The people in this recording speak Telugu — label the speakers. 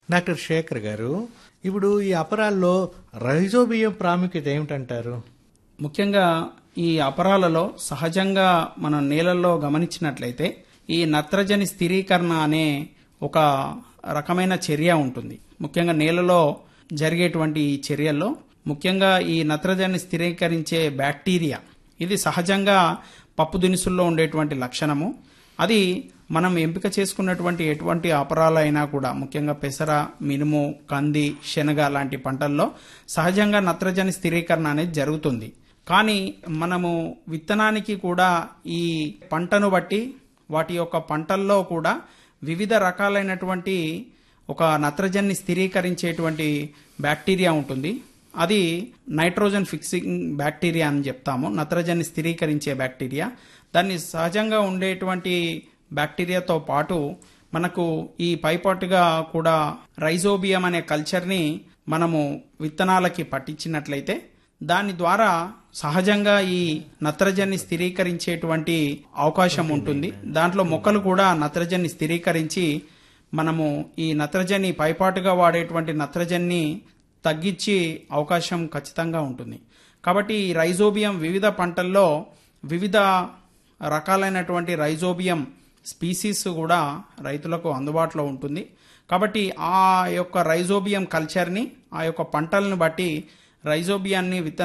Speaker 1: డాక్టర్ శేఖర్ గారు ఇప్పుడు ఈ అపరాల్లో రైజోబియం ప్రాముఖ్యత ఏమిటంటారు
Speaker 2: ముఖ్యంగా ఈ అపరాలలో సహజంగా మనం నేలల్లో గమనించినట్లయితే ఈ నత్రజని స్థిరీకరణ అనే ఒక రకమైన చర్య ఉంటుంది ముఖ్యంగా నేలలో జరిగేటువంటి ఈ చర్యల్లో ముఖ్యంగా ఈ నత్రజని స్థిరీకరించే బ్యాక్టీరియా ఇది సహజంగా పప్పు దినుసుల్లో ఉండేటువంటి లక్షణము అది మనం ఎంపిక చేసుకున్నటువంటి ఎటువంటి అపరాలైనా కూడా ముఖ్యంగా పెసర మినుము కంది శనగ లాంటి పంటల్లో సహజంగా నత్రజని స్థిరీకరణ అనేది జరుగుతుంది కానీ మనము విత్తనానికి కూడా ఈ పంటను బట్టి వాటి యొక్క పంటల్లో కూడా వివిధ రకాలైనటువంటి ఒక నత్రజన్ని స్థిరీకరించేటువంటి బ్యాక్టీరియా ఉంటుంది అది నైట్రోజన్ ఫిక్సింగ్ బ్యాక్టీరియా అని చెప్తాము నత్రజన్ని స్థిరీకరించే బ్యాక్టీరియా దాన్ని సహజంగా ఉండేటువంటి బ్యాక్టీరియాతో పాటు మనకు ఈ పైపాటుగా కూడా రైజోబియం అనే కల్చర్ని మనము విత్తనాలకి పట్టించినట్లయితే దాని ద్వారా సహజంగా ఈ నత్రజన్ని స్థిరీకరించేటువంటి అవకాశం ఉంటుంది దాంట్లో మొక్కలు కూడా నత్రజన్ని స్థిరీకరించి మనము ఈ నత్రజని పైపాటుగా వాడేటువంటి నత్రజన్ని తగ్గించి అవకాశం ఖచ్చితంగా ఉంటుంది కాబట్టి ఈ రైజోబియం వివిధ పంటల్లో వివిధ రకాలైనటువంటి రైజోబియం స్పీసీస్ కూడా రైతులకు అందుబాటులో ఉంటుంది కాబట్టి ఆ యొక్క రైజోబియం కల్చర్ని ఆ యొక్క పంటలను బట్టి రైజోబియాన్ని విత్తన